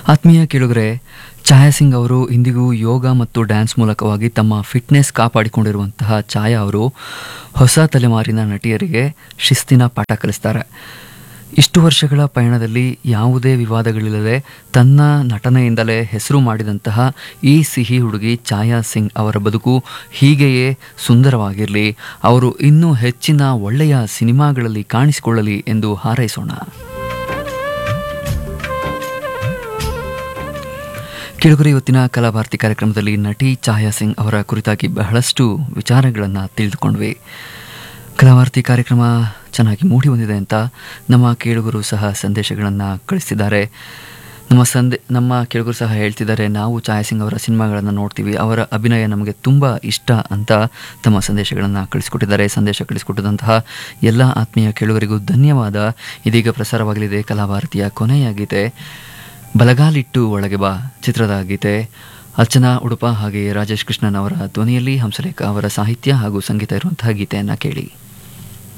ಆತ್ಮೀಯ ಕೇಳುಗರೆ ಛಾಯಾ ಸಿಂಗ್ ಅವರು ಇಂದಿಗೂ ಯೋಗ ಮತ್ತು ಡ್ಯಾನ್ಸ್ ಮೂಲಕವಾಗಿ ತಮ್ಮ ಫಿಟ್ನೆಸ್ ಕಾಪಾಡಿಕೊಂಡಿರುವಂತಹ ಛಾಯಾ ಅವರು ಹೊಸ ತಲೆಮಾರಿನ ನಟಿಯರಿಗೆ ಶಿಸ್ತಿನ ಪಾಠ ಕಲಿಸ್ತಾರೆ ಇಷ್ಟು ವರ್ಷಗಳ ಪಯಣದಲ್ಲಿ ಯಾವುದೇ ವಿವಾದಗಳಿಲ್ಲದೆ ತನ್ನ ನಟನೆಯಿಂದಲೇ ಹೆಸರು ಮಾಡಿದಂತಹ ಈ ಸಿಹಿ ಹುಡುಗಿ ಛಾಯಾ ಸಿಂಗ್ ಅವರ ಬದುಕು ಹೀಗೆಯೇ ಸುಂದರವಾಗಿರಲಿ ಅವರು ಇನ್ನೂ ಹೆಚ್ಚಿನ ಒಳ್ಳೆಯ ಸಿನಿಮಾಗಳಲ್ಲಿ ಕಾಣಿಸಿಕೊಳ್ಳಲಿ ಎಂದು ಹಾರೈಸೋಣ ಕೇಳುಗರೆ ಇವತ್ತಿನ ಕಲಾಭಾರತಿ ಕಾರ್ಯಕ್ರಮದಲ್ಲಿ ನಟಿ ಛಾಯಾ ಸಿಂಗ್ ಅವರ ಕುರಿತಾಗಿ ಬಹಳಷ್ಟು ವಿಚಾರಗಳನ್ನು ತಿಳಿದುಕೊಂಡ್ವಿ ಕಲಾಭಾರತಿ ಕಾರ್ಯಕ್ರಮ ಚೆನ್ನಾಗಿ ಮೂಡಿ ಬಂದಿದೆ ಅಂತ ನಮ್ಮ ಕೇಳುಗರು ಸಹ ಸಂದೇಶಗಳನ್ನು ಕಳಿಸ್ತಿದ್ದಾರೆ ನಮ್ಮ ಸಂದೆ ನಮ್ಮ ಕೇಳುಗರು ಸಹ ಹೇಳ್ತಿದ್ದಾರೆ ನಾವು ಛಾಯಾ ಸಿಂಗ್ ಅವರ ಸಿನಿಮಾಗಳನ್ನು ನೋಡ್ತೀವಿ ಅವರ ಅಭಿನಯ ನಮಗೆ ತುಂಬ ಇಷ್ಟ ಅಂತ ತಮ್ಮ ಸಂದೇಶಗಳನ್ನು ಕಳಿಸ್ಕೊಟ್ಟಿದ್ದಾರೆ ಸಂದೇಶ ಕಳಿಸ್ಕೊಟ್ಟಿದಂತಹ ಎಲ್ಲ ಆತ್ಮೀಯ ಕೇಳುಗರಿಗೂ ಧನ್ಯವಾದ ಇದೀಗ ಪ್ರಸಾರವಾಗಲಿದೆ ಕಲಾಭಾರತಿಯ ಕೊನೆಯ ಗೀತೆ ಬಲಗಾಲಿಟ್ಟು ಒಳಗೆ ಬಾ ಚಿತ್ರದ ಗೀತೆ ಅರ್ಚನಾ ಉಡುಪ ಹಾಗೆಯೇ ರಾಜೇಶ್ ಕೃಷ್ಣನ್ ಅವರ ಧ್ವನಿಯಲ್ಲಿ ಹಂಸಲೇಖ ಅವರ ಸಾಹಿತ್ಯ ಹಾಗೂ ಸಂಗೀತ ಇರುವಂತಹ ಗೀತೆಯನ್ನು ಕೇಳಿ